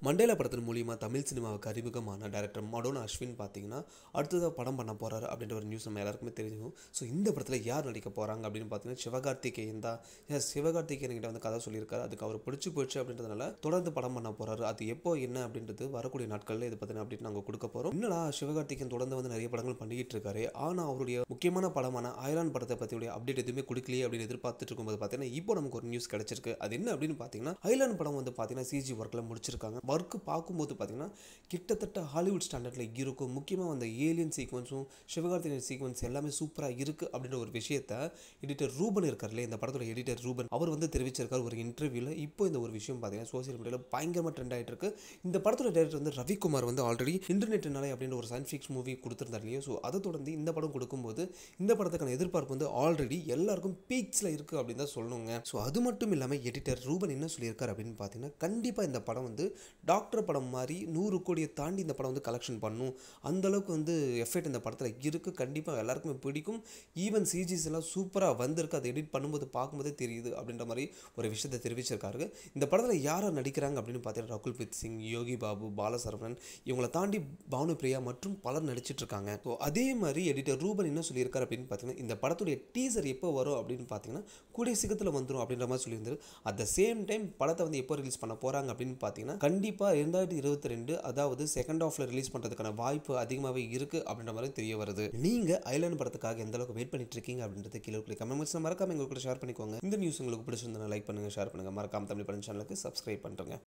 Mandela படத்தின் மூலியமாக தமிழ் சினிமாவுக்கு அறிமுகமான டேரக்டர் மடோனா அஸ்வின் பார்த்தீங்கன்னா அடுத்ததாக படம் பண்ண போகிறாரு அப்படின்ற ஒரு நியூஸ் நம்ம எல்லாருக்குமே தெரியும் ஸோ இந்த படத்தில் யார் நடிக்க போகிறாங்க அப்படின்னு பார்த்தீங்கன்னா சிவகார்த்திகேயன் தான் ஏன் சிவகார்த்திகேயன் கிட்ட வந்து கதை சொல்லியிருக்காரு அதுக்கு அவர் பிடிச்சி போயிடுச்சு அப்படின்றதுனால தொடர்ந்து படம் பண்ண போகிறாரு அது எப்போ என்ன அப்படின்றது வரக்கூடிய நாட்களில் இது பற்றின அப்படின்னு நாங்கள் கொடுக்க போகிறோம் என்னடா சிவகார்த்திகேயன் தொடர்ந்து வந்து நிறைய படங்கள் பண்ணிக்கிட்டு இருக்காரு ஆனால் அவருடைய முக்கியமான படமான அயலான் படத்தை பற்றியுடைய அப்டேட் எதுவுமே கொடுக்கலையே அப்படின்னு எதிர்பார்த்துட்டு இருக்கும்போது பார்த்தீங்கன்னா இப்போ நமக்கு ஒரு நியூஸ் கிடைச்சிருக்கு அது என்ன அப்படின்னு பார்த்தீங்கன்னா அயலான் படம் வந்து பார்த்தீங்கன்னா சிஜி ஒர்க்கில் முடிச்சிருக்காங்க ஒர்க்கு பார்க்கும்போது பார்த்தீங்கன்னா கிட்டத்தட்ட ஹாலிவுட் ஸ்டாண்டர்டில் இருக்கும் முக்கியமாக அந்த ஏலியன் சீக்வன்ஸும் சிவகார்த்திகேயன் சீக்வன்ஸ் எல்லாமே சூப்பராக இருக்குது அப்படின்ற ஒரு விஷயத்த எடிட்டர் ரூபன் இருக்கார்ல இந்த படத்தோட எடிட்டர் ரூபன் அவர் வந்து தெரிவிச்சிருக்கார் ஒரு இன்டர்வியூவில் இப்போ இந்த ஒரு விஷயம் பார்த்தீங்கன்னா சோசியல் மீடியாவில் பயங்கரமாக ட்ரெண்ட் ஆகிட்டு இருக்கு இந்த படத்தோட டேரக்டர் வந்து ரவிக்குமார் வந்து ஆல்ரெடி இன்டர்நெட் நாளை அப்படின்ற ஒரு சயின்ஸ் ஃபிக்ஸ் மூவி கொடுத்துருந்தார் இல்லையா ஸோ அதை தொடர்ந்து இந்த படம் கொடுக்கும்போது இந்த படத்துக்கான எதிர்பார்ப்பு வந்து ஆல்ரெடி எல்லாருக்கும் பீக்ஸில் இருக்குது அப்படின்னு தான் சொல்லணுங்க ஸோ அது மட்டும் இல்லாமல் எடிட்டர் ரூபன் என்ன சொல்லியிருக்காரு அப்படின்னு பார்த்தீங்கன்னா கண்டிப்பாக இந்த படம் வந்து டாக்டர் படம் மாதிரி நூறு கோடியை தாண்டி இந்த படம் வந்து கலெக்ஷன் பண்ணும் அந்த அளவுக்கு வந்து எஃபெக்ட் இந்த படத்தில் இருக்குது கண்டிப்பாக எல்லாருக்குமே பிடிக்கும் ஈவன் சிஜிஸ் எல்லாம் சூப்பராக வந்திருக்கு அதை எடிட் பண்ணும்போது பார்க்கும்போதே தெரியுது அப்படின்ற மாதிரி ஒரு விஷயத்தை தெரிவிச்சிருக்காரு இந்த படத்தில் யாரை நடிக்கிறாங்க அப்படின்னு பார்த்தீங்கன்னா ரகுல் பிரீத் சிங் யோகி பாபு பாலசரவணன் இவங்களை தாண்டி பானு பிரியா மற்றும் பலர் நடிச்சிட்டு இருக்காங்க ஸோ அதே மாதிரி எடிட்டர் ரூபன் என்ன சொல்லியிருக்காரு அப்படின்னு பார்த்தீங்கன்னா இந்த படத்துடைய டீசர் எப்போ வரும் அப்படின்னு பார்த்தீங்கன்னா கூடிய சீக்கிரத்தில் வந்துடும் அப்படின்ற மாதிரி சொல்லியிருந்தாரு அட் த சேம் டைம் படத்தை வந்து எப்போ ரிலீஸ் பண்ண போகிறாங்க அப்படின்னு பார்த்தீங்கன்னா கண்டிப்பாக ரெண்டாயிரத்தி இருபத்தி ரெண்டு அதாவது செகண்ட் ஹாஃபில் ரிலீஸ் பண்ணுறதுக்கான வாய்ப்பு அதிகமாகவே இருக்குது அப்படின்ற மாதிரி தெரிய வருது நீங்கள் ஐலாண்ட் படத்துக்காக எந்த அளவுக்கு வெயிட் பண்ணிட்டு இருக்கீங்க அப்படின்றது கீழே இருக்கிற கமெண்ட்ஸ் மறக்காம எங்களுக்கு கூட ஷேர் பண்ணிக்கோங்க இந்த நியூஸ் உங்களுக்கு பிடிச்சிருந்தா லைக் பண்ணுங்கள் ஷேர் பண்ணுங்கள் மறக்காம தமிழ் படம் சேனலுக்கு சப்ஸ்கிரைப் பண்ணுறேங்க